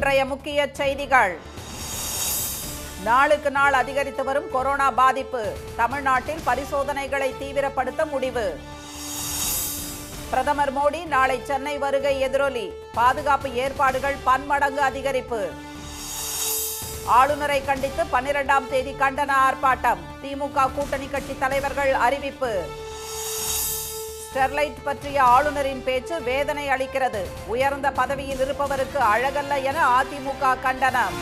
இன்றைய முக்கிய செய்திகள் நாளுக்கு நாள் அதிகரித்து வரும் கொரோனா பாதிப்பு தமிழ்நாட்டில் பரிசோதனைகளை தீவிரப்படுத்த முடிவு பிரதமர் மோடி நாளை சென்னை வருகை எதிரொலி பாதுகாப்பு ஏற்பாடுகள் பன்மடங்கு அதிகரிப்பு ஆளுநரை கண்டித்து பன்னிரெண்டாம் தேதி கண்டன ஆர்ப்பாட்டம் திமுக கூட்டணி கட்சி தலைவர்கள் அறிவிப்பு ஸ்டெர்லைட் பற்றிய ஆளுநரின் பேச்சு வேதனை அளிக்கிறது உயர்ந்த பதவியில் இருப்பவருக்கு அழகல்ல என அதிமுக கண்டனம்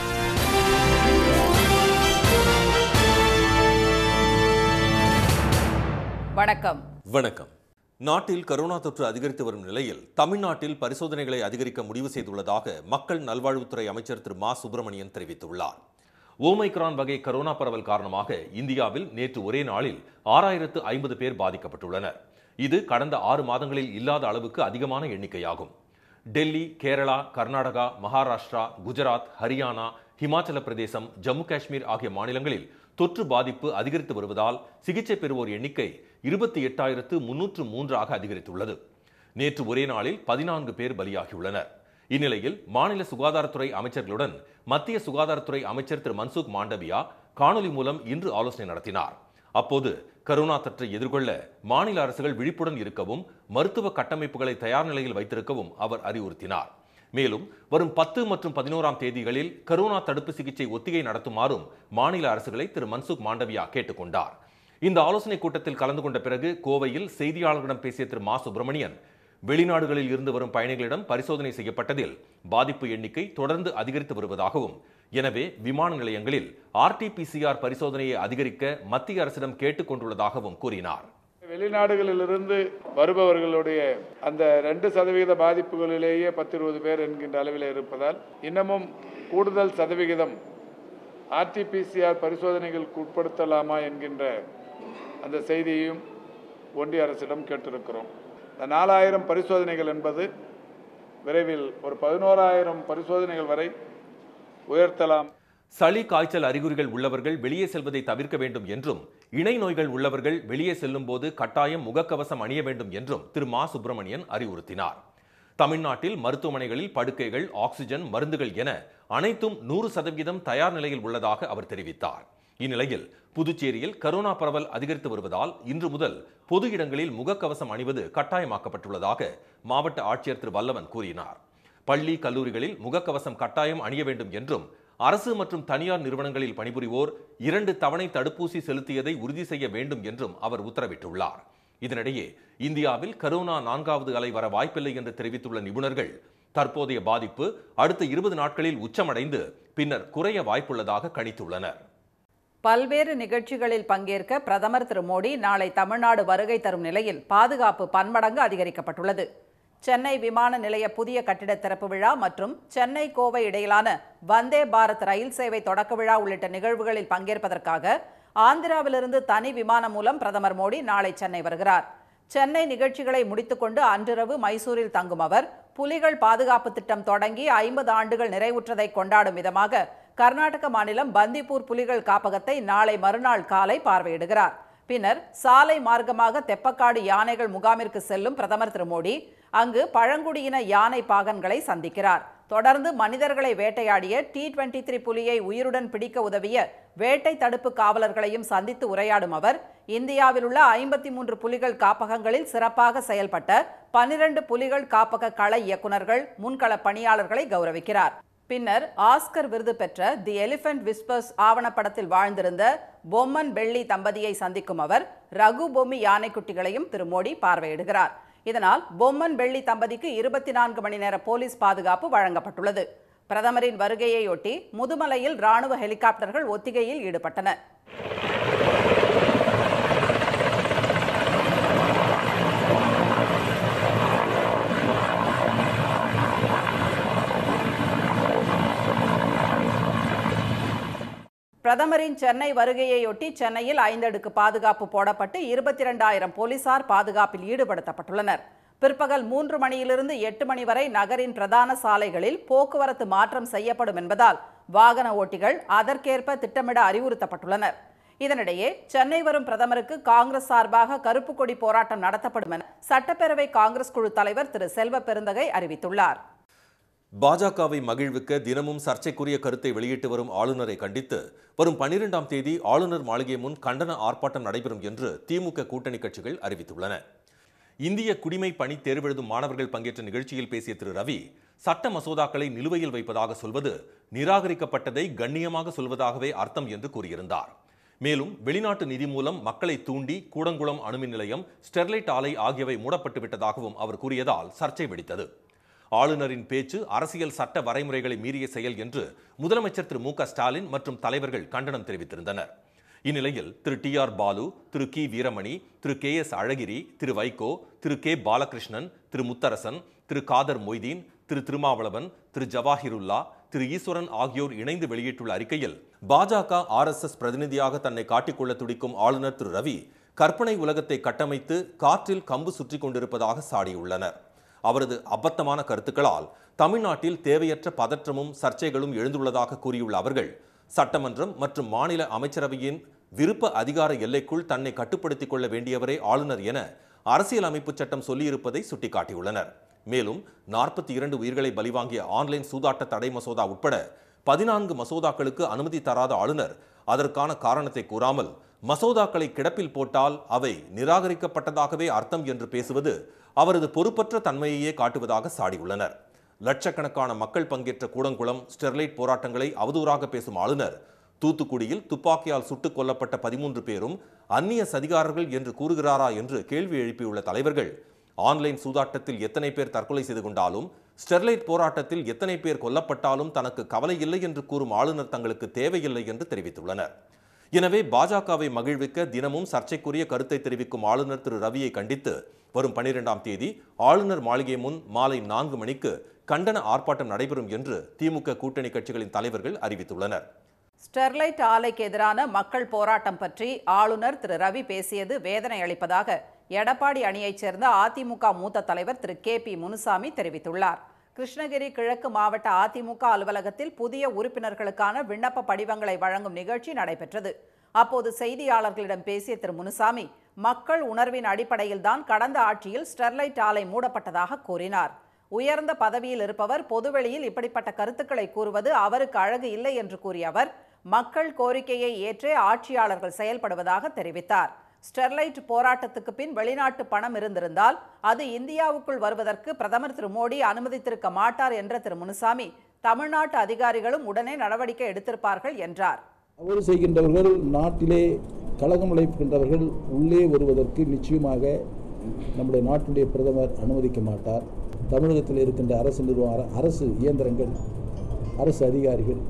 வணக்கம் வணக்கம் நாட்டில் கரோனா தொற்று அதிகரித்து வரும் நிலையில் தமிழ்நாட்டில் பரிசோதனைகளை அதிகரிக்க முடிவு செய்துள்ளதாக மக்கள் நல்வாழ்வுத்துறை அமைச்சர் திரு மா சுப்பிரமணியன் தெரிவித்துள்ளார் ஓமைக்ரான் வகை கரோனா பரவல் காரணமாக இந்தியாவில் நேற்று ஒரே நாளில் ஆறாயிரத்து ஐம்பது பேர் பாதிக்கப்பட்டுள்ளனர் இது கடந்த ஆறு மாதங்களில் இல்லாத அளவுக்கு அதிகமான எண்ணிக்கையாகும் டெல்லி கேரளா கர்நாடகா மகாராஷ்டிரா குஜராத் ஹரியானா ஹிமாச்சல பிரதேசம் ஜம்மு காஷ்மீர் ஆகிய மாநிலங்களில் தொற்று பாதிப்பு அதிகரித்து வருவதால் சிகிச்சை பெறுவோர் எண்ணிக்கை இருபத்தி எட்டாயிரத்து முன்னூற்று மூன்றாக அதிகரித்துள்ளது நேற்று ஒரே நாளில் பதினான்கு பேர் பலியாகியுள்ளனர் இந்நிலையில் மாநில சுகாதாரத்துறை அமைச்சர்களுடன் மத்திய சுகாதாரத்துறை அமைச்சர் திரு மன்சுக் மாண்டவியா காணொலி மூலம் இன்று ஆலோசனை நடத்தினார் அப்போது கரோனா தொற்றை எதிர்கொள்ள மாநில அரசுகள் விழிப்புடன் இருக்கவும் மருத்துவ கட்டமைப்புகளை தயார் நிலையில் வைத்திருக்கவும் அவர் அறிவுறுத்தினார் மேலும் வரும் பத்து மற்றும் பதினோராம் தேதிகளில் கரோனா தடுப்பு சிகிச்சை ஒத்திகை நடத்துமாறும் மாநில அரசுகளை திரு மன்சுக் மாண்டவியா கேட்டுக்கொண்டார் இந்த ஆலோசனைக் கூட்டத்தில் கலந்து கொண்ட பிறகு கோவையில் செய்தியாளர்களிடம் பேசிய திரு மா சுப்பிரமணியன் வெளிநாடுகளில் இருந்து வரும் பயணிகளிடம் பரிசோதனை செய்யப்பட்டதில் பாதிப்பு எண்ணிக்கை தொடர்ந்து அதிகரித்து வருவதாகவும் எனவே விமான நிலையங்களில் ஆர்டிபிசிஆர் பரிசோதனையை அதிகரிக்க மத்திய அரசிடம் கேட்டுக் கொண்டுள்ளதாகவும் கூறினார் வெளிநாடுகளிலிருந்து வருபவர்களுடைய அந்த ரெண்டு சதவிகித பாதிப்புகளிலேயே பத்து இருபது பேர் என்கின்ற அளவில் இருப்பதால் இன்னமும் கூடுதல் சதவிகிதம் ஆர்டிபிசிஆர் பரிசோதனைகளுக்கு உட்படுத்தலாமா என்கின்ற அந்த செய்தியையும் ஒன்றிய அரசிடம் கேட்டிருக்கிறோம் இந்த நாலாயிரம் பரிசோதனைகள் என்பது விரைவில் ஒரு பதினோராயிரம் பரிசோதனைகள் வரை உயர்த்தலாம் சளி காய்ச்சல் அறிகுறிகள் உள்ளவர்கள் வெளியே செல்வதை தவிர்க்க வேண்டும் என்றும் இணை நோய்கள் உள்ளவர்கள் வெளியே செல்லும் போது கட்டாயம் முகக்கவசம் அணிய வேண்டும் என்றும் திரு மா சுப்பிரமணியன் அறிவுறுத்தினார் தமிழ்நாட்டில் மருத்துவமனைகளில் படுக்கைகள் ஆக்சிஜன் மருந்துகள் என அனைத்தும் நூறு சதவீதம் தயார் நிலையில் உள்ளதாக அவர் தெரிவித்தார் இந்நிலையில் புதுச்சேரியில் கரோனா பரவல் அதிகரித்து வருவதால் இன்று முதல் பொது இடங்களில் முகக்கவசம் அணிவது கட்டாயமாக்கப்பட்டுள்ளதாக மாவட்ட ஆட்சியர் திரு வல்லவன் கூறினார் பள்ளி கல்லூரிகளில் முகக்கவசம் கட்டாயம் அணிய வேண்டும் என்றும் அரசு மற்றும் தனியார் நிறுவனங்களில் பணிபுரிவோர் இரண்டு தவணை தடுப்பூசி செலுத்தியதை உறுதி செய்ய வேண்டும் என்றும் அவர் உத்தரவிட்டுள்ளார் இதனிடையே இந்தியாவில் கரோனா நான்காவது அலை வர வாய்ப்பில்லை என்று தெரிவித்துள்ள நிபுணர்கள் தற்போதைய பாதிப்பு அடுத்த இருபது நாட்களில் உச்சமடைந்து பின்னர் குறைய வாய்ப்புள்ளதாக கணித்துள்ளனர் பல்வேறு நிகழ்ச்சிகளில் பங்கேற்க பிரதமர் திரு மோடி நாளை தமிழ்நாடு வருகை தரும் நிலையில் பாதுகாப்பு பன்மடங்கு அதிகரிக்கப்பட்டுள்ளது சென்னை விமான நிலைய புதிய கட்டிட திறப்பு விழா மற்றும் சென்னை கோவை இடையிலான வந்தே பாரத் ரயில் சேவை தொடக்க விழா உள்ளிட்ட நிகழ்வுகளில் பங்கேற்பதற்காக ஆந்திராவிலிருந்து தனி விமானம் மூலம் பிரதமர் மோடி நாளை சென்னை வருகிறார் சென்னை நிகழ்ச்சிகளை முடித்துக்கொண்டு அன்றிரவு மைசூரில் தங்கும் அவர் புலிகள் பாதுகாப்பு திட்டம் தொடங்கி ஐம்பது ஆண்டுகள் நிறைவுற்றதை கொண்டாடும் விதமாக கர்நாடக மாநிலம் பந்திப்பூர் புலிகள் காப்பகத்தை நாளை மறுநாள் காலை பார்வையிடுகிறார் பின்னர் சாலை மார்க்கமாக தெப்பக்காடு யானைகள் முகாமிற்கு செல்லும் பிரதமர் திரு மோடி அங்கு பழங்குடியின யானை பாகன்களை சந்திக்கிறார் தொடர்ந்து மனிதர்களை வேட்டையாடிய டி டுவெண்டி த்ரீ புலியை உயிருடன் பிடிக்க உதவிய வேட்டை தடுப்பு காவலர்களையும் சந்தித்து உரையாடும் அவர் இந்தியாவில் உள்ள ஐம்பத்தி மூன்று புலிகள் காப்பகங்களில் சிறப்பாக செயல்பட்ட பனிரெண்டு புலிகள் காப்பக கள இயக்குநர்கள் முன்கள பணியாளர்களை கௌரவிக்கிறார் பின்னர் ஆஸ்கர் விருது பெற்ற தி எலிஃபென்ட் விஸ்பர்ஸ் ஆவணப்படத்தில் வாழ்ந்திருந்த பொம்மன் பெள்ளி தம்பதியை சந்திக்கும் அவர் ரகு பொம்மி யானைக்குட்டிகளையும் திரு மோடி பார்வையிடுகிறார் இதனால் பொம்மன் பெள்ளி தம்பதிக்கு இருபத்தி நான்கு மணி நேர போலீஸ் பாதுகாப்பு வழங்கப்பட்டுள்ளது பிரதமரின் வருகையையொட்டி முதுமலையில் ராணுவ ஹெலிகாப்டர்கள் ஒத்திகையில் ஈடுபட்டன பிரதமரின் சென்னை வருகையையொட்டி சென்னையில் ஐந்தடுக்கு பாதுகாப்பு போடப்பட்டு இருபத்தி இரண்டாயிரம் போலீசார் பாதுகாப்பில் ஈடுபடுத்தப்பட்டுள்ளனர் பிற்பகல் மூன்று மணியிலிருந்து எட்டு மணி வரை நகரின் பிரதான சாலைகளில் போக்குவரத்து மாற்றம் செய்யப்படும் என்பதால் வாகன ஓட்டிகள் அதற்கேற்ப திட்டமிட அறிவுறுத்தப்பட்டுள்ளனர் இதனிடையே சென்னை வரும் பிரதமருக்கு காங்கிரஸ் சார்பாக கருப்பு கொடி போராட்டம் நடத்தப்படும் என சட்டப்பேரவை காங்கிரஸ் குழு தலைவர் திரு செல்வ பெருந்தகை அறிவித்துள்ளார் பாஜகவை மகிழ்விக்க தினமும் சர்ச்சைக்குரிய கருத்தை வெளியிட்டு வரும் ஆளுநரை கண்டித்து வரும் பனிரெண்டாம் தேதி ஆளுநர் மாளிகை முன் கண்டன ஆர்ப்பாட்டம் நடைபெறும் என்று திமுக கூட்டணி கட்சிகள் அறிவித்துள்ளன இந்திய குடிமை பணி தேர்வெழுதும் மாணவர்கள் பங்கேற்ற நிகழ்ச்சியில் பேசிய திரு ரவி சட்ட மசோதாக்களை நிலுவையில் வைப்பதாக சொல்வது நிராகரிக்கப்பட்டதை கண்ணியமாக சொல்வதாகவே அர்த்தம் என்று கூறியிருந்தார் மேலும் வெளிநாட்டு நிதி மூலம் மக்களை தூண்டி கூடங்குளம் அணுமின் நிலையம் ஸ்டெர்லைட் ஆலை ஆகியவை மூடப்பட்டு விட்டதாகவும் அவர் கூறியதால் சர்ச்சை வெடித்தது ஆளுநரின் பேச்சு அரசியல் சட்ட வரைமுறைகளை மீறிய செயல் என்று முதலமைச்சர் திரு மு க ஸ்டாலின் மற்றும் தலைவர்கள் கண்டனம் தெரிவித்திருந்தனர் இந்நிலையில் திரு டி ஆர் பாலு திரு கி Veeramani Thiru K S Alagiri Thiru Vaiko Thiru K Balakrishnan Thiru Mutharasan Thiru Khader Mohideen Thiru Thirumavalavan Thiru Jawahirullah Thiru Eswaran ஆகியோர் இணைந்து வெளியிட்டுள்ள அறிக்கையில் பாஜக ஆர்எஸ்எஸ் பிரதிநிதியாக தன்னை காட்டிக்கொள்ள துடிக்கும் ஆளுநர் திரு ரவி கற்பனை உலகத்தை கட்டமைத்து காற்றில் கம்பு சுற்றி கொண்டிருப்பதாக சாடியுள்ளனர் அவரது அபத்தமான கருத்துக்களால் தமிழ்நாட்டில் தேவையற்ற பதற்றமும் சர்ச்சைகளும் எழுந்துள்ளதாக கூறியுள்ள அவர்கள் சட்டமன்றம் மற்றும் மாநில அமைச்சரவையின் விருப்ப அதிகார எல்லைக்குள் தன்னை கட்டுப்படுத்திக் கொள்ள வேண்டியவரே ஆளுநர் என அரசியல் அமைப்பு சட்டம் சொல்லியிருப்பதை சுட்டிக்காட்டியுள்ளனர் மேலும் நாற்பத்தி இரண்டு உயிர்களை பலிவாங்கிய ஆன்லைன் சூதாட்ட தடை மசோதா உட்பட பதினான்கு மசோதாக்களுக்கு அனுமதி தராத ஆளுநர் அதற்கான காரணத்தை கூறாமல் மசோதாக்களை கிடப்பில் போட்டால் அவை நிராகரிக்கப்பட்டதாகவே அர்த்தம் என்று பேசுவது அவரது பொறுப்பற்ற தன்மையையே காட்டுவதாக சாடியுள்ளனர் லட்சக்கணக்கான மக்கள் பங்கேற்ற கூடங்குளம் ஸ்டெர்லைட் போராட்டங்களை அவதூறாக பேசும் ஆளுநர் தூத்துக்குடியில் துப்பாக்கியால் சுட்டுக் கொல்லப்பட்ட பதிமூன்று பேரும் அந்நிய சதிகாரர்கள் என்று கூறுகிறாரா என்று கேள்வி எழுப்பியுள்ள தலைவர்கள் ஆன்லைன் சூதாட்டத்தில் எத்தனை பேர் தற்கொலை செய்து கொண்டாலும் ஸ்டெர்லைட் போராட்டத்தில் எத்தனை பேர் கொல்லப்பட்டாலும் தனக்கு கவலை இல்லை என்று கூறும் ஆளுநர் தங்களுக்கு தேவையில்லை என்று தெரிவித்துள்ளனர் எனவே பாஜகவை மகிழ்விக்க தினமும் சர்ச்சைக்குரிய கருத்தை தெரிவிக்கும் ஆளுநர் திரு ரவியை கண்டித்து வரும் பனிரெண்டாம் தேதி ஆளுநர் மாளிகை முன் மாலை நான்கு மணிக்கு கண்டன ஆர்ப்பாட்டம் நடைபெறும் என்று திமுக கூட்டணி கட்சிகளின் தலைவர்கள் அறிவித்துள்ளனர் ஸ்டெர்லைட் ஆலைக்கு எதிரான மக்கள் போராட்டம் பற்றி ஆளுநர் திரு ரவி பேசியது வேதனை அளிப்பதாக எடப்பாடி அணியைச் சேர்ந்த அதிமுக மூத்த தலைவர் திரு கே பி முனுசாமி தெரிவித்துள்ளார் கிருஷ்ணகிரி கிழக்கு மாவட்ட அதிமுக அலுவலகத்தில் புதிய உறுப்பினர்களுக்கான விண்ணப்ப படிவங்களை வழங்கும் நிகழ்ச்சி நடைபெற்றது அப்போது செய்தியாளர்களிடம் பேசிய திரு முனுசாமி மக்கள் உணர்வின் அடிப்படையில்தான் கடந்த ஆட்சியில் ஸ்டெர்லைட் ஆலை மூடப்பட்டதாக கூறினார் உயர்ந்த பதவியில் இருப்பவர் பொதுவெளியில் இப்படிப்பட்ட கருத்துக்களை கூறுவது அவருக்கு அழகு இல்லை என்று கூறிய அவர் மக்கள் கோரிக்கையை ஏற்றே ஆட்சியாளர்கள் செயல்படுவதாக தெரிவித்தார் ஸ்டெர்லைட் போராட்டத்துக்கு பின் வெளிநாட்டு பணம் இருந்திருந்தால் அது இந்தியாவுக்குள் வருவதற்கு பிரதமர் திரு மோடி அனுமதித்திருக்க மாட்டார் என்ற திரு முனுசாமி தமிழ்நாட்டு அதிகாரிகளும் உடனே நடவடிக்கை எடுத்திருப்பார்கள் என்றார் தவறு செய்கின்றவர்கள் நாட்டிலே கழகம் அழைக்கின்றவர்கள் உள்ளே வருவதற்கு நிச்சயமாக நம்முடைய நாட்டுடைய பிரதமர் அனுமதிக்க மாட்டார் தமிழகத்தில் இருக்கின்ற அரசு நிர்வாக அரசு இயந்திரங்கள் அரசு அதிகாரிகள்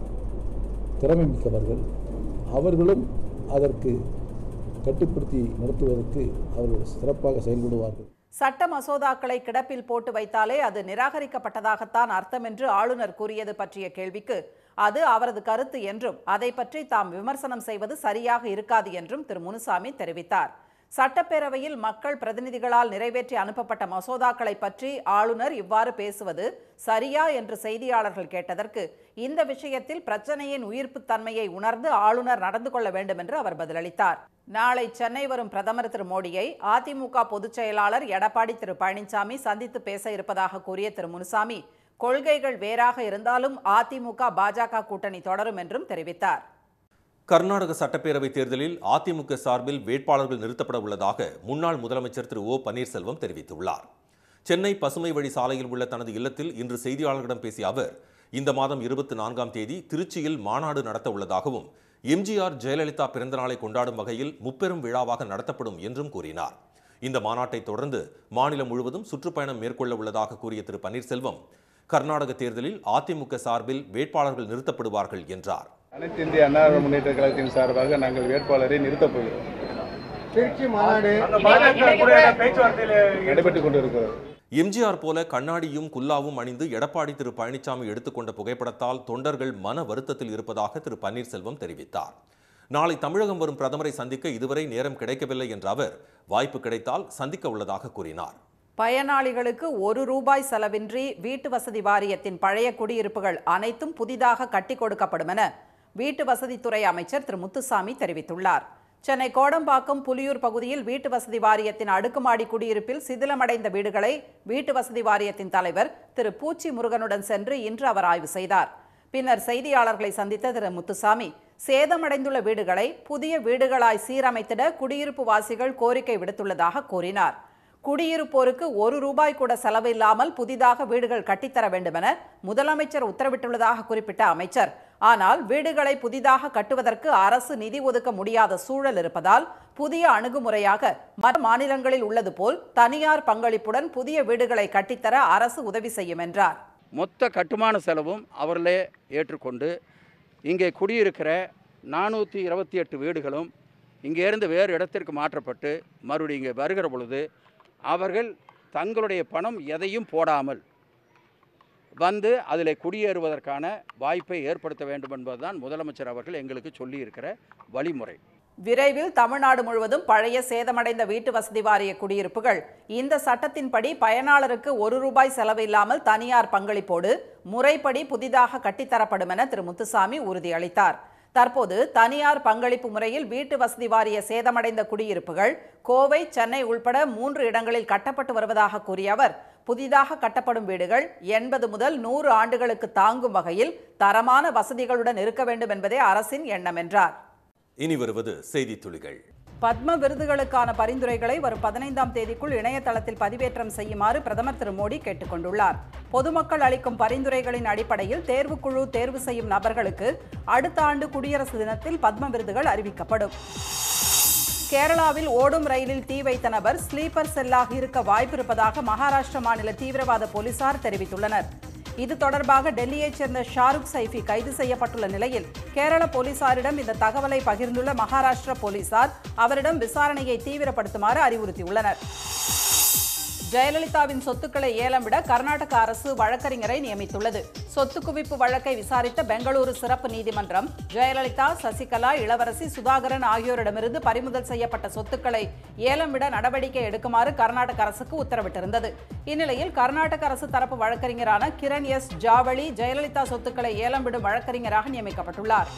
திறமை மிக்கவர்கள் அவர்களும் அதற்கு கட்டுப்படுத்தி நடத்துவதற்கு அவர்கள் சிறப்பாக செயல்படுவார்கள் சட்ட மசோதாக்களை கிடப்பில் போட்டு வைத்தாலே அது நிராகரிக்கப்பட்டதாகத்தான் அர்த்தம் என்று ஆளுநர் கூறியது பற்றிய கேள்விக்கு அது அவரது கருத்து என்றும் அதை பற்றி தாம் விமர்சனம் செய்வது சரியாக இருக்காது என்றும் திரு முனுசாமி தெரிவித்தார் சட்டப்பேரவையில் மக்கள் பிரதிநிதிகளால் நிறைவேற்றி அனுப்பப்பட்ட மசோதாக்களை பற்றி ஆளுநர் இவ்வாறு பேசுவது சரியா என்று செய்தியாளர்கள் கேட்டதற்கு இந்த விஷயத்தில் பிரச்சனையின் உயிர்ப்புத் தன்மையை உணர்ந்து ஆளுநர் நடந்து கொள்ள வேண்டும் என்று அவர் பதிலளித்தார் நாளை சென்னை வரும் பிரதமர் திரு மோடியை அதிமுக பொதுச் செயலாளர் எடப்பாடி திரு பழனிசாமி சந்தித்து பேச இருப்பதாக கூறிய திரு முனுசாமி கொள்கைகள் வேறாக இருந்தாலும் அதிமுக பாஜக கூட்டணி தொடரும் என்றும் தெரிவித்தார் கர்நாடக சட்டப்பேரவை தேர்தலில் அதிமுக சார்பில் வேட்பாளர்கள் நிறுத்தப்பட உள்ளதாக முன்னாள் முதலமைச்சர் திரு ஓ பன்னீர்செல்வம் தெரிவித்துள்ளார் சென்னை பசுமை வழி சாலையில் உள்ள தனது இல்லத்தில் இன்று செய்தியாளர்களிடம் பேசிய அவர் இந்த மாதம் இருபத்தி நான்காம் தேதி திருச்சியில் மாநாடு நடத்த உள்ளதாகவும் எம்ஜிஆர் ஜெயலலிதா பிறந்தநாளை கொண்டாடும் வகையில் முப்பெரும் விழாவாக நடத்தப்படும் என்றும் கூறினார் இந்த மாநாட்டை தொடர்ந்து மாநிலம் முழுவதும் சுற்றுப்பயணம் மேற்கொள்ள உள்ளதாக கூறிய திரு பன்னீர்செல்வம் கர்நாடக தேர்தலில் அதிமுக சார்பில் வேட்பாளர்கள் நிறுத்தப்படுவார்கள் என்றார் அனைத்து இந்திய அண்ணா முன்னேற்ற கழகத்தின் சார்பாக நாங்கள் வேட்பாளரை நிறுத்தப் போகிறோம் திருச்சி மாநாடு நடைபெற்றுக் கொண்டிருக்கிறது எம்ஜிஆர் போல கண்ணாடியும் குல்லாவும் அணிந்து எடப்பாடி திரு பழனிசாமி எடுத்துக்கொண்ட புகைப்படத்தால் தொண்டர்கள் மன வருத்தத்தில் இருப்பதாக திரு பன்னீர்செல்வம் தெரிவித்தார் நாளை தமிழகம் வரும் பிரதமரை சந்திக்க இதுவரை நேரம் கிடைக்கவில்லை என்ற அவர் வாய்ப்பு கிடைத்தால் சந்திக்க உள்ளதாக கூறினார் பயனாளிகளுக்கு ஒரு ரூபாய் செலவின்றி வீட்டு வசதி வாரியத்தின் பழைய குடியிருப்புகள் அனைத்தும் புதிதாக கட்டி கொடுக்கப்படும் என வீட்டு வசதித்துறை அமைச்சர் திரு முத்துசாமி தெரிவித்துள்ளார் சென்னை கோடம்பாக்கம் புலியூர் பகுதியில் வீட்டு வசதி வாரியத்தின் அடுக்குமாடி குடியிருப்பில் சிதிலமடைந்த வீடுகளை வீட்டு வசதி வாரியத்தின் தலைவர் திரு பூச்சி முருகனுடன் சென்று இன்று அவர் ஆய்வு செய்தார் பின்னர் செய்தியாளர்களை சந்தித்த திரு முத்துசாமி சேதமடைந்துள்ள வீடுகளை புதிய வீடுகளாய் சீரமைத்திட குடியிருப்பு வாசிகள் கோரிக்கை விடுத்துள்ளதாக கூறினார் குடியிருப்போருக்கு ஒரு ரூபாய் கூட செலவில்லாமல் புதிதாக வீடுகள் கட்டித்தர வேண்டுமென முதலமைச்சர் உத்தரவிட்டுள்ளதாக குறிப்பிட்ட அமைச்சர் ஆனால் வீடுகளை புதிதாக கட்டுவதற்கு அரசு நிதி ஒதுக்க முடியாத சூழல் இருப்பதால் புதிய அணுகுமுறையாக மற்ற மாநிலங்களில் உள்ளது போல் தனியார் பங்களிப்புடன் புதிய வீடுகளை கட்டித்தர அரசு உதவி செய்யும் என்றார் மொத்த கட்டுமான செலவும் அவர்களே ஏற்றுக்கொண்டு இங்கே குடியிருக்கிற நானூற்றி இருபத்தி எட்டு வீடுகளும் இங்கேருந்து வேறு இடத்திற்கு மாற்றப்பட்டு மறுபடியும் இங்கே வருகிற பொழுது அவர்கள் தங்களுடைய பணம் எதையும் போடாமல் வந்து அதில் குடியேறுவதற்கான வாய்ப்பை ஏற்படுத்த வேண்டும் என்பதுதான் முதலமைச்சர் அவர்கள் எங்களுக்கு சொல்லியிருக்கிற வழிமுறை விரைவில் தமிழ்நாடு முழுவதும் பழைய சேதமடைந்த வீட்டு வசதி வாரிய குடியிருப்புகள் இந்த சட்டத்தின்படி பயனாளருக்கு ஒரு ரூபாய் செலவில்லாமல் தனியார் பங்களிப்போடு முறைப்படி புதிதாக கட்டித்தரப்படும் என திரு முத்துசாமி உறுதியளித்தார் தற்போது தனியார் பங்களிப்பு முறையில் வீட்டு வசதி வாரிய சேதமடைந்த குடியிருப்புகள் கோவை சென்னை உள்பட மூன்று இடங்களில் கட்டப்பட்டு வருவதாக கூறிய அவர் புதிதாக கட்டப்படும் வீடுகள் எண்பது முதல் நூறு ஆண்டுகளுக்கு தாங்கும் வகையில் தரமான வசதிகளுடன் இருக்க வேண்டும் என்பதே அரசின் எண்ணம் என்றார் இனி வருவது செய்தி துளிகள் பத்ம விருதுகளுக்கான பரிந்துரைகளை வரும் பதினைந்தாம் தேதிக்குள் இணையதளத்தில் பதிவேற்றம் செய்யுமாறு பிரதமர் திரு மோடி கேட்டுக்கொண்டுள்ளார் பொதுமக்கள் அளிக்கும் பரிந்துரைகளின் அடிப்படையில் தேர்வுக்குழு தேர்வு செய்யும் நபர்களுக்கு அடுத்த ஆண்டு குடியரசு தினத்தில் பத்ம விருதுகள் அறிவிக்கப்படும் கேரளாவில் ஓடும் ரயிலில் தீ வைத்த நபர் ஸ்லீப்பர் செல்லாக இருக்க வாய்ப்பிருப்பதாக மகாராஷ்டிர மாநில தீவிரவாத போலீசார் தெரிவித்துள்ளனர் இது தொடர்பாக டெல்லியைச் சேர்ந்த ஷாருக் சைஃபி கைது செய்யப்பட்டுள்ள நிலையில் கேரள போலீசாரிடம் இந்த தகவலை பகிர்ந்துள்ள மகாராஷ்டிர போலீசார் அவரிடம் விசாரணையை தீவிரப்படுத்துமாறு அறிவுறுத்தியுள்ளனர் ஜெயலலிதாவின் சொத்துக்களை ஏலம் விட கர்நாடக அரசு வழக்கறிஞரை நியமித்துள்ளது சொத்து குவிப்பு வழக்கை விசாரித்த பெங்களூரு சிறப்பு நீதிமன்றம் ஜெயலலிதா சசிகலா இளவரசி சுதாகரன் ஆகியோரிடமிருந்து பறிமுதல் செய்யப்பட்ட சொத்துக்களை ஏலம் விட நடவடிக்கை எடுக்குமாறு கர்நாடக அரசுக்கு உத்தரவிட்டிருந்தது இந்நிலையில் கர்நாடக அரசு தரப்பு வழக்கறிஞரான கிரண் எஸ் ஜாவளி ஜெயலலிதா சொத்துக்களை ஏலம் விடும் வழக்கறிஞராக நியமிக்கப்பட்டுள்ளார்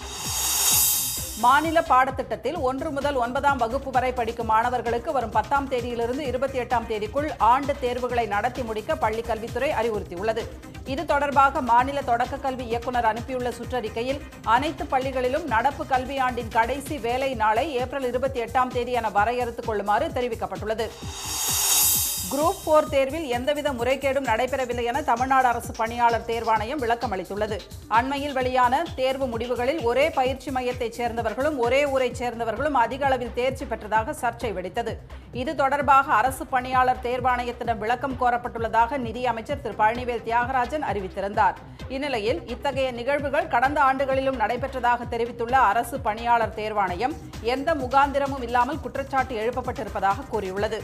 மாநில பாடத்திட்டத்தில் ஒன்று முதல் ஒன்பதாம் வகுப்பு வரை படிக்கும் மாணவர்களுக்கு வரும் பத்தாம் தேதியிலிருந்து இருபத்தி எட்டாம் தேதிக்குள் ஆண்டு தேர்வுகளை நடத்தி முடிக்க பள்ளிக் கல்வித்துறை அறிவுறுத்தியுள்ளது இது தொடர்பாக மாநில தொடக்க கல்வி இயக்குநர் அனுப்பியுள்ள சுற்றறிக்கையில் அனைத்து பள்ளிகளிலும் நடப்பு கல்வியாண்டின் கடைசி வேலை நாளை ஏப்ரல் இருபத்தி எட்டாம் தேதி என வரையறுத்துக் கொள்ளுமாறு தெரிவிக்கப்பட்டுள்ளது குரூப் போர் தேர்வில் எந்தவித முறைகேடும் நடைபெறவில்லை என தமிழ்நாடு அரசு பணியாளர் தேர்வாணையம் விளக்கம் அளித்துள்ளது அண்மையில் வெளியான தேர்வு முடிவுகளில் ஒரே பயிற்சி மையத்தைச் சேர்ந்தவர்களும் ஒரே ஊரைச் சேர்ந்தவர்களும் அதிக அளவில் தேர்ச்சி பெற்றதாக சர்ச்சை வெடித்தது இது தொடர்பாக அரசு பணியாளர் தேர்வாணையத்திடம் விளக்கம் கோரப்பட்டுள்ளதாக நிதியமைச்சர் திரு பழனிவேல் தியாகராஜன் அறிவித்திருந்தார் இந்நிலையில் இத்தகைய நிகழ்வுகள் கடந்த ஆண்டுகளிலும் நடைபெற்றதாக தெரிவித்துள்ள அரசு பணியாளர் தேர்வாணையம் எந்த முகாந்திரமும் இல்லாமல் குற்றச்சாட்டு எழுப்பப்பட்டிருப்பதாக கூறியுள்ளது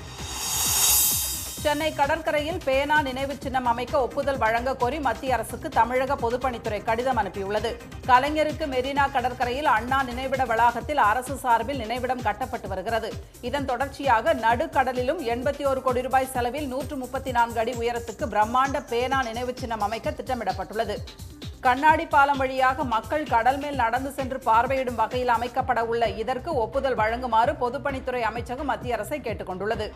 சென்னை கடற்கரையில் பேனா நினைவு சின்னம் அமைக்க ஒப்புதல் வழங்க கோரி மத்திய அரசுக்கு தமிழக பொதுப்பணித்துறை கடிதம் அனுப்பியுள்ளது கலைஞருக்கு மெரினா கடற்கரையில் அண்ணா நினைவிட வளாகத்தில் அரசு சார்பில் நினைவிடம் கட்டப்பட்டு வருகிறது இதன் தொடர்ச்சியாக நடுக்கடலிலும் எண்பத்தி ஒரு கோடி ரூபாய் செலவில் நூற்று முப்பத்தி நான்கு அடி உயரத்துக்கு பிரம்மாண்ட பேனா நினைவு சின்னம் அமைக்க திட்டமிடப்பட்டுள்ளது கண்ணாடி பாலம் வழியாக மக்கள் கடல் மேல் நடந்து சென்று பார்வையிடும் வகையில் அமைக்கப்பட உள்ள இதற்கு ஒப்புதல் வழங்குமாறு பொதுப்பணித்துறை அமைச்சகம் மத்திய அரசை கேட்டுக் கொண்டுள்ளது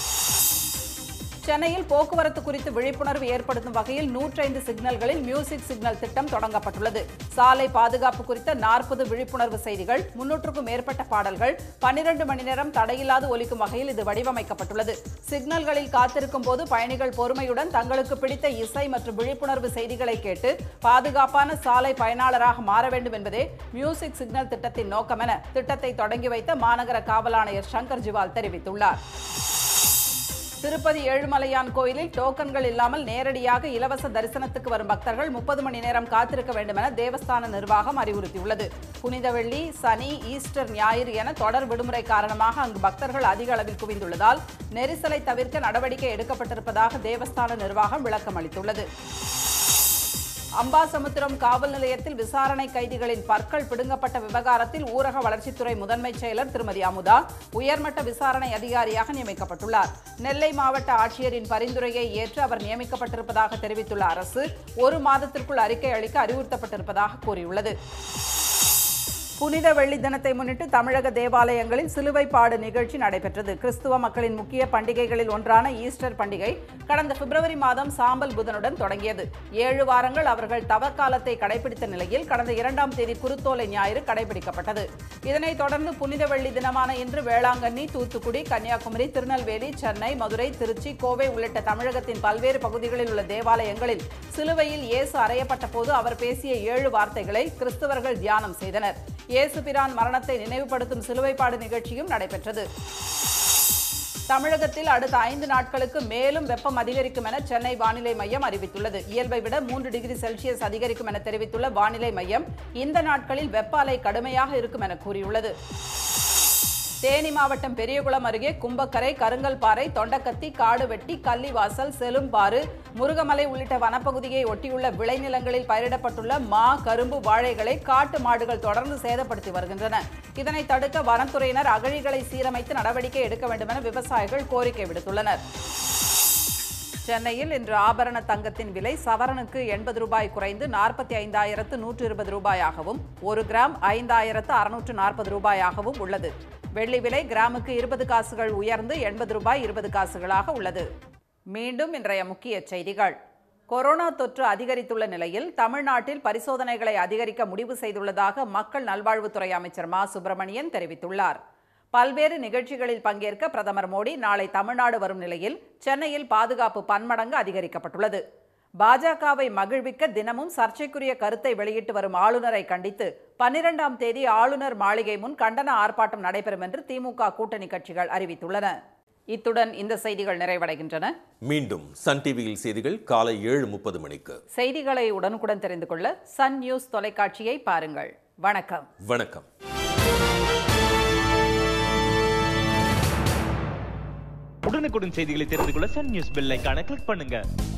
சென்னையில் போக்குவரத்து குறித்து விழிப்புணர்வு ஏற்படுத்தும் வகையில் நூற்றைந்து சிக்னல்களில் மியூசிக் சிக்னல் திட்டம் தொடங்கப்பட்டுள்ளது சாலை பாதுகாப்பு குறித்த நாற்பது விழிப்புணர்வு செய்திகள் முன்னூற்றுக்கும் மேற்பட்ட பாடல்கள் பன்னிரண்டு மணி நேரம் தடையில்லாது ஒலிக்கும் வகையில் இது வடிவமைக்கப்பட்டுள்ளது சிக்னல்களில் காத்திருக்கும் போது பயணிகள் பொறுமையுடன் தங்களுக்கு பிடித்த இசை மற்றும் விழிப்புணர்வு செய்திகளை கேட்டு பாதுகாப்பான சாலை பயனாளராக மாற வேண்டும் என்பதே மியூசிக் சிக்னல் திட்டத்தின் நோக்கம் என திட்டத்தை தொடங்கி வைத்த மாநகர காவல் ஆணையர் சங்கர் ஜிவால் தெரிவித்துள்ளார் திருப்பதி ஏழுமலையான் கோயிலில் டோக்கன்கள் இல்லாமல் நேரடியாக இலவச தரிசனத்துக்கு வரும் பக்தர்கள் முப்பது மணி நேரம் காத்திருக்க வேண்டும் என தேவஸ்தான நிர்வாகம் அறிவுறுத்தியுள்ளது புனித வெள்ளி சனி ஈஸ்டர் ஞாயிறு என தொடர் விடுமுறை காரணமாக அங்கு பக்தர்கள் அதிக அளவில் குவிந்துள்ளதால் நெரிசலை தவிர்க்க நடவடிக்கை எடுக்கப்பட்டிருப்பதாக தேவஸ்தான நிர்வாகம் விளக்கம் அளித்துள்ளது அம்பாசமுத்திரம் காவல் நிலையத்தில் விசாரணை கைதிகளின் பற்கள் பிடுங்கப்பட்ட விவகாரத்தில் ஊரக வளர்ச்சித்துறை முதன்மை செயலர் திருமதி அமுதா உயர்மட்ட விசாரணை அதிகாரியாக நியமிக்கப்பட்டுள்ளார் நெல்லை மாவட்ட ஆட்சியரின் பரிந்துரையை ஏற்று அவர் நியமிக்கப்பட்டிருப்பதாக தெரிவித்துள்ள அரசு ஒரு மாதத்திற்குள் அறிக்கை அளிக்க அறிவுறுத்தப்பட்டிருப்பதாக கூறியுள்ளது புனித வெள்ளி தினத்தை முன்னிட்டு தமிழக தேவாலயங்களில் சிலுவைப்பாடு நிகழ்ச்சி நடைபெற்றது கிறிஸ்துவ மக்களின் முக்கிய பண்டிகைகளில் ஒன்றான ஈஸ்டர் பண்டிகை கடந்த பிப்ரவரி மாதம் சாம்பல் புதனுடன் தொடங்கியது ஏழு வாரங்கள் அவர்கள் தவக்காலத்தை கடைபிடித்த நிலையில் கடந்த இரண்டாம் தேதி குருத்தோலை ஞாயிறு கடைபிடிக்கப்பட்டது இதனைத் தொடர்ந்து புனித வெள்ளி தினமான இன்று வேளாங்கண்ணி தூத்துக்குடி கன்னியாகுமரி திருநெல்வேலி சென்னை மதுரை திருச்சி கோவை உள்ளிட்ட தமிழகத்தின் பல்வேறு பகுதிகளில் உள்ள தேவாலயங்களில் சிலுவையில் இயேசு அறையப்பட்ட போது அவர் பேசிய ஏழு வார்த்தைகளை கிறிஸ்தவர்கள் தியானம் செய்தனர் இயேசு பிரான் மரணத்தை நினைவுபடுத்தும் சிலுவைப்பாடு நிகழ்ச்சியும் நடைபெற்றது தமிழகத்தில் அடுத்த ஐந்து நாட்களுக்கு மேலும் வெப்பம் அதிகரிக்கும் என சென்னை வானிலை மையம் அறிவித்துள்ளது இயல்பை விட மூன்று டிகிரி செல்சியஸ் அதிகரிக்கும் என தெரிவித்துள்ள வானிலை மையம் இந்த நாட்களில் வெப்ப அலை கடுமையாக இருக்கும் என கூறியுள்ளது தேனி மாவட்டம் பெரியகுளம் அருகே கும்பக்கரை கருங்கல்பாறை தொண்டக்கத்தி காடுவெட்டி கள்ளிவாசல் செலும்பாறு முருகமலை உள்ளிட்ட வனப்பகுதியை ஒட்டியுள்ள விளைநிலங்களில் பயிரிடப்பட்டுள்ள மா கரும்பு வாழைகளை காட்டு மாடுகள் தொடர்ந்து சேதப்படுத்தி வருகின்றன இதனை தடுக்க வனத்துறையினர் அகழிகளை சீரமைத்து நடவடிக்கை எடுக்க வேண்டும் என விவசாயிகள் கோரிக்கை விடுத்துள்ளனர் சென்னையில் இன்று ஆபரண தங்கத்தின் விலை சவரனுக்கு எண்பது ரூபாய் குறைந்து நாற்பத்தி ஐந்தாயிரத்து நூற்று இருபது ரூபாயாகவும் ஒரு கிராம் ஐந்தாயிரத்து அறுநூற்று நாற்பது ரூபாயாகவும் உள்ளது வெள்ளி விலை கிராமுக்கு இருபது காசுகள் உயர்ந்து எண்பது ரூபாய் இருபது காசுகளாக உள்ளது மீண்டும் இன்றைய முக்கிய செய்திகள் கொரோனா தொற்று அதிகரித்துள்ள நிலையில் தமிழ்நாட்டில் பரிசோதனைகளை அதிகரிக்க முடிவு செய்துள்ளதாக மக்கள் நல்வாழ்வுத்துறை அமைச்சர் மா சுப்பிரமணியன் தெரிவித்துள்ளார் பல்வேறு நிகழ்ச்சிகளில் பங்கேற்க பிரதமர் மோடி நாளை தமிழ்நாடு வரும் நிலையில் சென்னையில் பாதுகாப்பு பன்மடங்கு அதிகரிக்கப்பட்டுள்ளது பாஜகவை மகிழ்விக்க தினமும் சர்ச்சைக்குரிய கருத்தை வெளியிட்டு வரும் ஆளுநரை கண்டித்து பன்னிரெண்டாம் தேதி ஆளுநர் மாளிகை முன் கண்டன ஆர்ப்பாட்டம் நடைபெறும் என்று திமுக கூட்டணி கட்சிகள் அறிவித்துள்ளன இத்துடன் இந்த செய்திகள் நிறைவடைகின்றன மீண்டும் சன் டிவியில் செய்திகள் காலை ஏழு முப்பது மணிக்கு செய்திகளை உடனுக்குடன் தெரிந்து கொள்ள சன் நியூஸ் தொலைக்காட்சியை பாருங்கள் வணக்கம் வணக்கம் உடனுக்குடன் செய்திகளை தெரிந்து கொள்ள சன் நியூஸ் பெல் ஐகானை கிளிக் பண்ணுங்க